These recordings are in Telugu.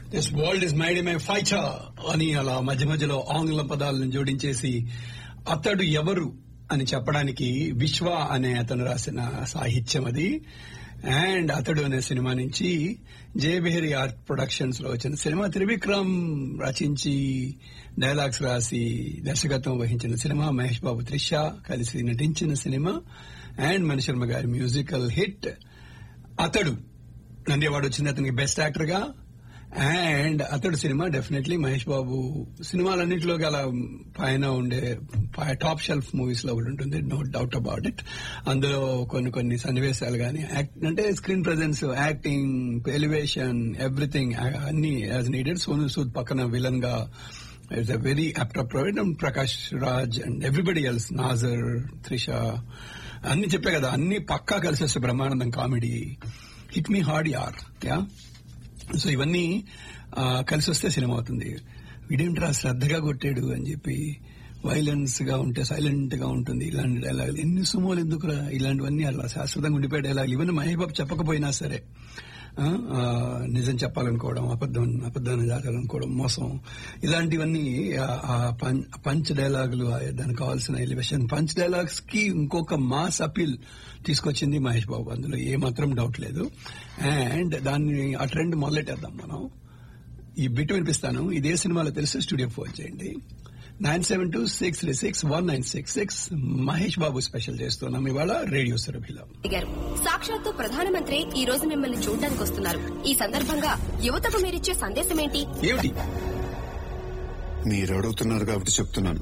This world is made my fighter అని అలా మధ్య మధ్యలో ఆంగ్ల పదాలను జోడించేసి అతడు ఎవరు అని చెప్పడానికి విశ్వ అనే అతను రాసిన సాహిత్యం అది అండ్ అతడు అనే సినిమా నుంచి జయబెహరి ఆర్ట్ ప్రొడక్షన్స్ లో వచ్చిన సినిమా త్రివిక్రమ్ రచించి డైలాగ్స్ రాసి దర్శకత్వం వహించిన సినిమా మహేష్ బాబు త్రిష కలిసి నటించిన సినిమా అండ్ మణిశర్మ గారి మ్యూజికల్ హిట్ అతడు నంది అవార్డు వచ్చింది అతనికి బెస్ట్ యాక్టర్ గా అండ్ అతడు సినిమా డెఫినెట్లీ మహేష్ బాబు సినిమాలన్నింటిలో గల పైన ఉండే టాప్ షెల్ఫ్ మూవీస్ లో కూడా ఉంటుంది నో డౌట్ అబౌట్ ఇట్ అందులో కొన్ని కొన్ని సన్నివేశాలు కానీ అంటే screen presence acting elevation everything అన్ని యాజ్ నీడెడ్ సోను సూద్ పక్కన విలన్ గా it's a very appropriate and Prakash Raj and everybody else Nassar Trisha అన్ని చెప్పే కదా అన్ని పక్కా కలిసి వస్తే బ్రహ్మానందం కామెడీ హిట్ మీ హార్డ్ యార్ యా సో ఇవన్నీ ఆ, కలిసి వస్తే సినిమా అవుతుంది వీడేంట్రా శ్రద్ధగా కొట్టాడు అని చెప్పి వైలెన్స్ గా ఉంటే సైలెంట్ గా ఉంటుంది ఇలాంటి డైలాగులు ఎన్ని సుమోలు ఎందుకురా ఇలాంటివన్నీ అలా శాశ్వతంగా ఉండిపోయే డైలాగులు ఇవన్నీ మహేష్ బాబు చెప్పకపోయినా సరే ఆ, ఆ, నిజం చెప్పాలనుకోవడం అబద్ధం అబద్ధాన్ని దాటాలనుకోవడం మోసం ఇలాంటివన్నీ ఆ- ఆ పం- పంచ్ డైలాగులు ఆ దానికి కావాల్సిన ఎలివేషన్ పంచ్ డైలాగ్స్ కి ఇంకొక మాస్ అపీల్ తీసుకొచ్చింది మహేష్ బాబు అందులో ఏ మాత్రం డౌట్ లేదు అండ్ దాన్ని ఆ ట్రెండ్ మొదలెట్టేద్దాం మనం ఈ బిట్ వినిపిస్తాను ఇదే సినిమాలో తెలిసి స్టూడియో ఫోన్ చేయండి nine seven two six three six one nine six six Mahesh Babu special చేస్తున్నాం ఇవాళ రేడియో సురభిలో అడిగారు సాక్షాత్తు ప్రధానమంత్రి ఈ రోజు మిమ్మల్ని చూడడానికి వస్తున్నారు ఈ సందర్భంగా యువతకు మీరిచ్చే సందేశం ఏంటి ఏమిటి మీరు అడుగుతున్నారు కాబట్టి చెప్తున్నాను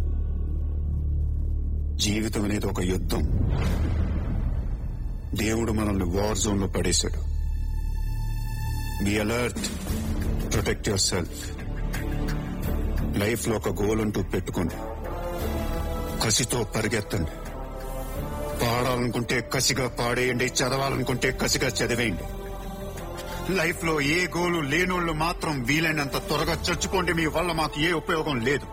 జీవితం అనేది ఒక యుద్ధం దేవుడు మనల్ని వార్ జోన్ లో పడేశాడు be alert protect yourself life లో ఒక గోల్ అంటూ పెట్టుకోండి కసితో పరిగెత్తండి పాడాలనుకుంటే కసిగా పాడేయండి చదవాలనుకుంటే కసిగా చదివేయండి లైఫ్ లో ఏ గోలు లేనోళ్లు మాత్రం వీలైనంత త్వరగా చచ్చిపోండి మీ వల్ల మాకు ఏ ఉపయోగం లేదు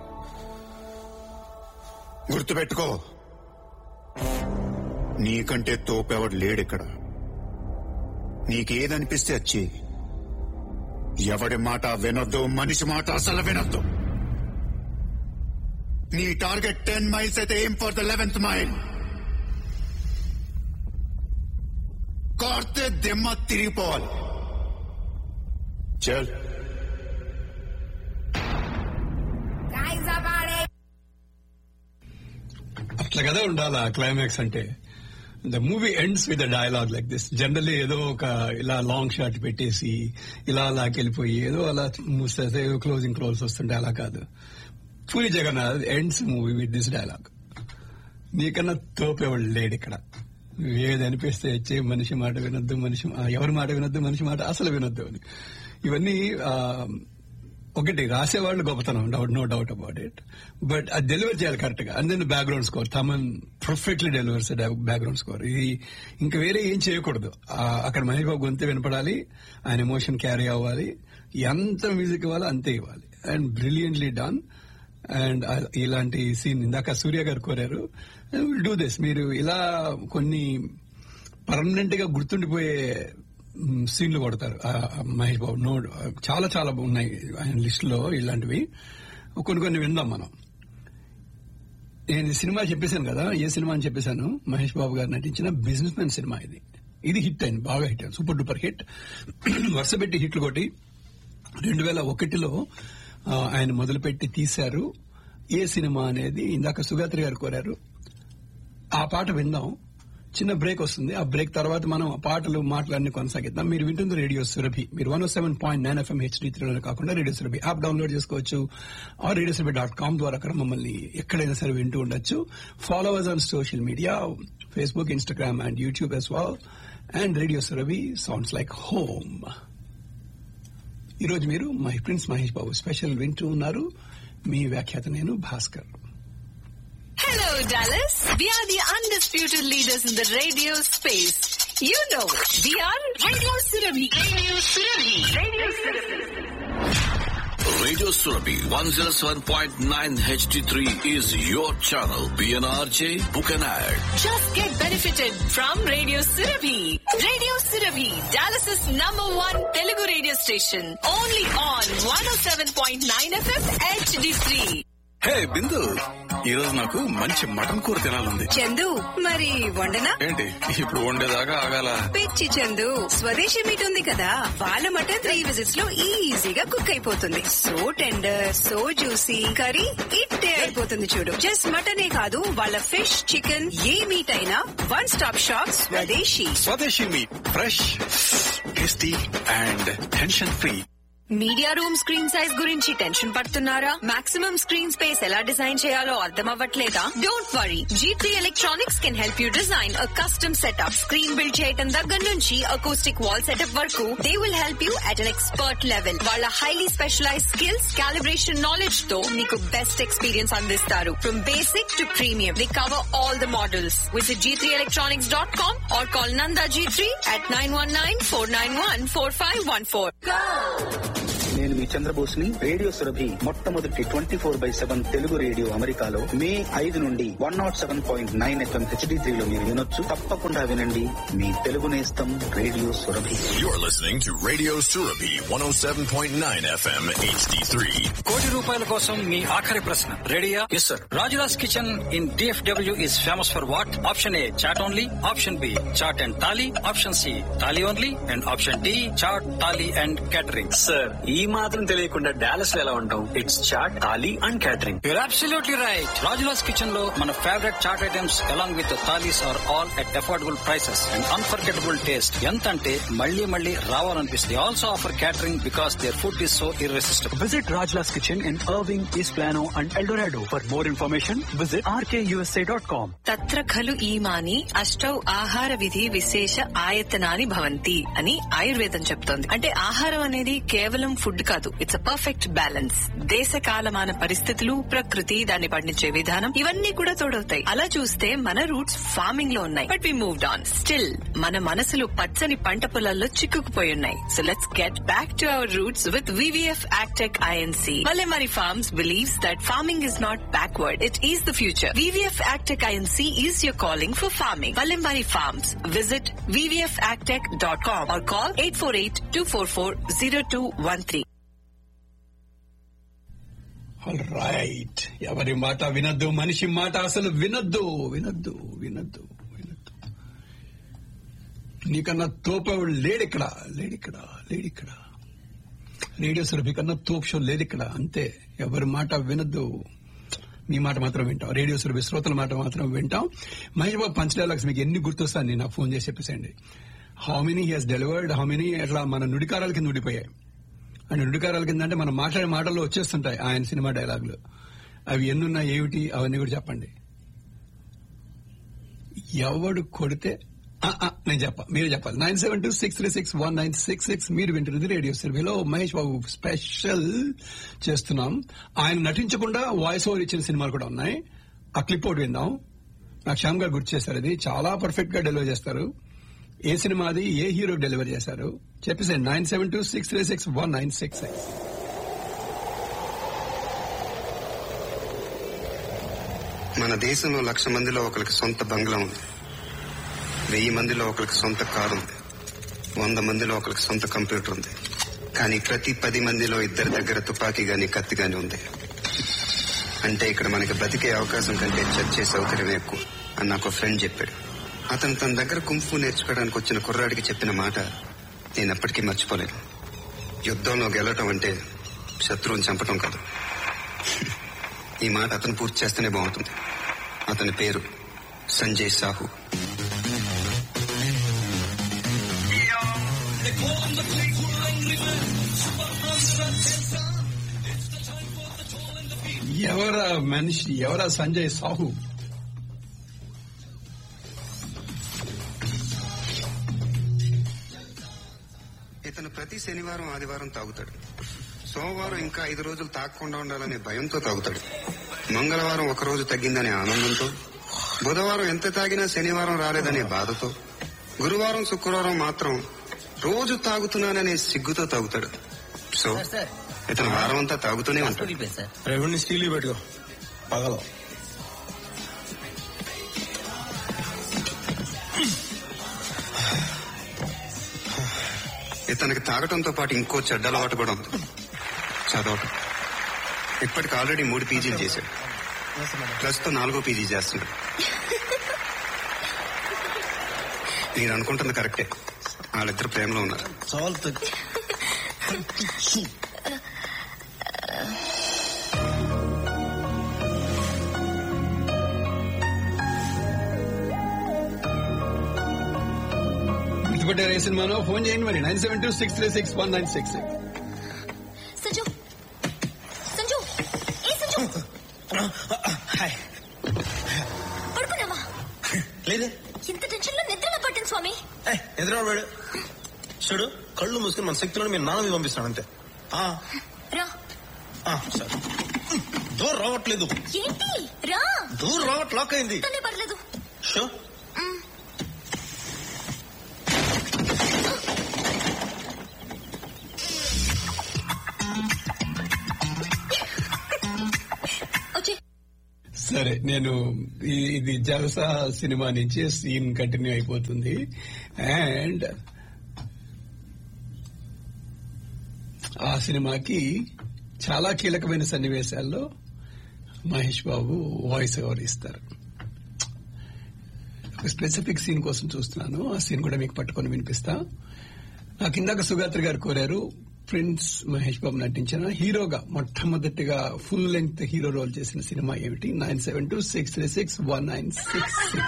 గుర్తుపెట్టుకో నీకంటే తోపెవడు లేడిక్కడ నీకేదనిపిస్తే వచ్చి ఎవడి మాట వినొద్దు మనిషి మాట అసలు వినొద్దు నీ టార్గెట్ టెన్ మైల్స్ అయితే ఏం ఫర్ ద లెవెన్త్ మైల్ కార్తే దెమ్మ తిరిగిపోవాలి చల్ అట్లా కదా ఉండాలా క్లైమాక్స్ అంటే the movie ends with dialogue like this generally ఏదో ఒక ఇలా లాంగ్ షాట్ పెట్టేసి ఇలా లాకెళ్ళిపోయి ఏదో అలా మూసేస్తే ఏదో క్లోజింగ్ క్లోజ్ వస్తుంటే అలా కాదు Puri Jagannadh ends movie with this dialogue నీకన్నా తోపేవాళ్ళు లేడు ఇక్కడ ఏది అనిపిస్తే వచ్చే మనిషి మాట వినొద్దు మనిషి మా- ఎవరి మాట వినొద్దు మనిషి మాట అసలు వినొద్దు అని ఇవన్నీ ఆ, ఒకటి రాసేవాళ్ళు గొప్పతనం doubt no doubt about it but అది డెలివర్ చేయాలి కరెక్ట్ గా and then background score Thaman perfectly delivers background score ఇది ఇంకా వేరే ఏం చేయకూడదు ఆ, అక్కడ మహేష్ బాబు గొంతు వినపడాలి ఆయన ఎమోషన్ క్యారీ అవ్వాలి ఎంత మ్యూజిక్ ఇవ్వాలో అంతే ఇవ్వాలి అండ్ బ్రిలియంట్లీ డన్ అండ్ ఇలాంటి సీన్ ఇందాక సూర్య గారు కోరారు విల్ డూ దిస్ మీరు ఇలా కొన్ని పర్మనెంట్ గా గుర్తుండిపోయే మ్, సీన్లు కొడతారు ఆ, ఆ మహేష్ బాబు నో చాలా చాలా ఉన్నాయి ఆయన లిస్ట్ లో ఇలాంటివి కొన్ని కొన్ని విందాం మనం నేను ఈ సినిమా చెప్పేశాను కదా ఏ సినిమా అని చెప్పేశాను మహేష్ బాబు గారు నటించిన బిజినెస్ మ్యాన్ సినిమా ఇది ఇది హిట్ అయింది బాగా హిట్ అయింది సూపర్ డూపర్ హిట్ వరుస పెట్టి హిట్లు కొట్టి రెండు వేల ఒకటిలో ఆ, ఆయన మొదలుపెట్టి తీశారు ఏ సినిమా అనేది ఇందాక సుగాత్రి గారు కోరారు ఆ పాట విందాం చిన్న బ్రేక్ వస్తుంది ఆ బ్రేక్ తర్వాత మనం ఆ పాటలు మాటలన్నీ కొనసాగిద్దాం మీరు వింటుంది రేడియో సురభి మీరు one seven point nine FM HD త్రీలో కాకుండా రేడియో సురభి యాప్ డౌన్లోడ్ చేసుకోవచ్చు ఆ రేడియో సురభి డాట్ కామ్ ద్వారా అక్కడ మమ్మల్ని ఎక్కడైనా సరే వింటూ ఉండొచ్చు followers on social media Facebook Instagram and YouTube as well and radio Surabhi sounds like home ఈ రోజు మీరు my prince Mahesh Babu special వింటూ ఉన్నారు మీ వ్యాఖ్యాత నేను Bhaskar Hello, Dallas. We are the undisputed leaders in the radio space. You know, we are Radio Surabhi. Radio Surabhi. Radio Surabhi. Radio Surabhi 107.9 HD3 is your channel. PNRJ, book an ad. Just get benefited from Radio Surabhi. Radio Surabhi, Dallas's number one Telugu radio station. Only on 107.9 FM HD3. హే బిందు ఈ రోజు నాకు మంచి మటన్ కూర తినాలంది చందు మరి వండనా ఏంటి ఇప్పుడు వండేదాకా ఆగాల పిచ్చి చందు స్వదేశీ మీట్ ఉంది కదా వాళ్ళ మటన్ త్రీ విజిట్స్ లో ఈజీగా కుక్ అయిపోతుంది so tender so juicy curry ఇట్టే అయిపోతుంది చూడు జస్ట్ మటనే కాదు వాళ్ళ ఫిష్ చికెన్ ఏ మీట్ అయినా one stop shop Swadeshi Swadeshi meat fresh tasty and tension free media room screen size గురించి టెన్షన్ పడుతున్నారా మాక్సిమం స్క్రీన్ స్పేస్ ఎలా డిజైన్ చేయాలో అర్థం అవ్వట్లేదా don't worry G3 electronics can help you design a custom setup screen build చేయడం దగ్గర నుంచి అకౌస్టిక్ వాల్ సెటప్ వరకు they will help you at an expert level వాళ్ళ highly specialize skills calibration knowledge తో మీకు బెస్ట్ ఎక్స్పీరియన్స్ అందిస్తారు from basic to premium they cover all the models with G three electronics dot com or call Nanda G three at nine one nine four nine one four five one four నేను మీ చంద్రబోస్ని రేడియో సురభి మొట్టమొదటి twenty four by seven Telugu radio అమెరికాలో మే ఐదు నుండి one not seven point nine FM HD త్రీలో మీరు వినొచ్చు తప్పకుండా వినండి మీ తెలుగు నేస్తం radio Surabhi You're listening to Radio Surabhi 107.9 FM HD3. కోటి రూపాయల కోసం మీ ఆఖరి ప్రశ్న రెడీయా yes sir Rajula's kitchen in DFW is famous for what option A chaat only option B chaat and thali option C thali only and option D chaat thali and catering sir ఈ మాత్రం తెలియకుండా డాలస్ లో ఎలా ఉంటాం it's chaat thali and catering you're absolutely right Rajula's kitchen లో మన favourite chaat items along with thalis are all at affordable prices and unforgettable taste ఎంత అంటే మళ్ళీ మళ్ళీ రావాలనిపిస్తుంది also offer catering because their food is so irresistible visit Rajula's kitchen in Irving East Plano and Eldorado for more information visit RKUSA dot com తత్ర ఖలు ఈమాని అష్టౌ ఆహార విధి విశేష ఆయతనాని భవంతి అని ఆయుర్వేదం చెప్తోంది అంటే ఆహారం అనేది కేవలం ఫుడ్ కాదు ఇట్స్ అ పర్ఫెక్ట్ బ్యాలెన్స్ దేశ కాలమాన పరిస్థితులు ప్రకృతి దాన్ని పండించే విధానం ఇవన్నీ కూడా తోడవుతాయి అలా చూస్తే మన రూట్స్ ఫార్మింగ్ లో ఉన్నాయి but we moved on still మన మనసులు పచ్చని పంట పొలాల్లో చిక్కుకుపోయి ఉన్నాయి so let's get back to our roots with VVF AgTech INC Valemari Farms believes that farming is not backward, it is the future. VVF Agtech INC is your calling for farming. Valemari Farms. Visit vvfagtech.com or call 848-244-0213. All right ఎవరి మాట వినద్దు మనిషి మాట అసలు వినద్దు వినద్దు వినద్దు వినద్దు నీకన్నా తోపేవాడు లేడిక్కడ లేడిక్కడ లేడిక్కడ రేడియో సురభి కన్నా తోపు షో లేదు ఇక్కడ అంతే ఎవరి మాట వినద్దు మీ మాట మాత్రం వింటాం రేడియో సురభి శ్రోతల మాట మాత్రం వింటాం మహేష్ బాబు పంచ్ డైలాగ్స్ మీకు ఎన్ని గుర్తొస్తాను నేను నాకు ఫోన్ చేసి చెప్పేసేయండి how many has delivered how many అట్లా మన నుడికారాల కింద ఉండిపోయాయి అండ్ నుడికారాల కింద అంటే మనం మాట్లాడే మాటల్లో వచ్చేస్తుంటాయి ఆయన సినిమా డైలాగులు అవి ఎన్నున్నా ఏమిటి అవన్నీ కూడా చెప్పండి ఎవడు కొడితే ఆ, ఆ, నేను చెప్ప మీరు చెప్పాలి nine seven two six three six one nine six six మీరు వింటున్నది రేడియో సర్వేలో మహేష్ బాబు స్పెషల్ చేస్తున్నాం ఆయన నటించకుండా వాయిస్ ఓవర్ ఇచ్చిన సినిమాలు కూడా ఉన్నాయి ఆ క్లిప్ ఒకటి విందాం నాకు శ్యామ్ గారు గుర్తు చేశారు అది చాలా పర్ఫెక్ట్ గా డెలివర్ చేస్తారు ఏ సినిమా అది ఏ హీరో డెలివర్ చేశారు చెప్పేసి nine seven two six three six one nine six six మన దేశంలో లక్ష మందిలో ఒకరికి సొంత బంగ్లా ఉంది వెయ్యి మందిలో ఒకరికి సొంత కారు ఉంది వంద మందిలో ఒకరికి సొంత కంప్యూటర్ ఉంది కానీ ప్రతి పది మందిలో ఇద్దరి దగ్గర తుపాకీ గాని కత్తి గాని ఉంది అంటే ఇక్కడ మనకి బతికే అవకాశం కంటే చచ్చే సౌకర్యం ఎక్కువ అని నాకు ఫ్రెండ్ చెప్పాడు అతను తన దగ్గర కుంఫు నేర్చుకోవడానికి వచ్చిన కుర్రాడికి చెప్పిన మాట నేను ఎప్పటికీ మర్చిపోలేను యుద్ధంలో గెలవటం అంటే శత్రువుని చంపటం కాదు ఈ మాట అతను పూర్తి చేస్తేనే బాగుంటుంది అతని పేరు సంజయ్ సాహు ఎవరా మనిషి ఎవరా సంజయ్ సాహు ఇతను ప్రతి శనివారం ఆదివారం తాగుతాడు సోమవారం ఇంకా ఐదు రోజులు తాగకుండా ఉండాలనే భయంతో తాగుతాడు మంగళవారం ఒక రోజు తగ్గిందనే ఆనందంతో బుధవారం ఎంత తాగినా శనివారం రాలేదనే బాధతో గురువారం శుక్రవారం మాత్రం రోజు తాగుతున్నాననే సిగ్గుతో తాగుతాడు సో ఇతను వారం అంతా తాగుతూనే ఉంటాడు వెళ్ళిపోయింది సార్ రెవెన్యూ స్టీల్ పెట్టుకో పగలం ఇతనికి తాగటంతో పాటు ఇంకో చెడ్డ అలవాటు కూడా ఉంది చదవటం ఇప్పటికి ఆల్రెడీ మూడు పీజీలు చేశాడు ప్రస్తుతం నాలుగో పీజీ చేస్తున్నాడు నేను అనుకుంటుంది కరెక్టే వాళ్ళిద్దరు ప్రేమలో ఉన్నారు చాలు గుర్తుపట్టారు ఏ సినిమాలో ఫోన్ చేయండి మరి nine seven two six three six one nine six six Sanju Sanju ఏ సంజు హాయ్ పడుకున్నావా లేదే ఇంత టెన్షన్ లో నిద్ర పట్టింది స్వామి ఎదురు వాడు చూడు కళ్ళు మూసుకుని మన శక్తిలో మీరు నాన్న మీద పంపిస్తాను అంతే ఆ, రా ఆ, సరే డోర్ రావట్లేదు ఏంటి రా డోర్ రావట్ లాక్ అయింది తనే పర్లేదు షో వచ్చే సరే నేను ఈ- ఇది జలసా సినిమా నుంచి సీన్ కంటిన్యూ అయిపోతుంది అండ్ ఆ సినిమాకి చాలా కీలకమైన సన్నివేశాల్లో మహేష్ బాబు వాయిస్ ఓవర్ ఇస్తారు ఒక స్పెసిఫిక్ సీన్ కోసం చూస్తున్నాను ఆ సీన్ కూడా మీకు పట్టుకొని వినిపిస్తా నాకు ఇందాక సుగాత్రి గారు కోరారు ప్రిన్స్ మహేష్ బాబు నటించిన హీరోగా మొట్టమొదటిగా ఫుల్ లెంగ్త్ హీరో రోల్ చేసిన సినిమా ఏమిటి nine seven two six three six one nine six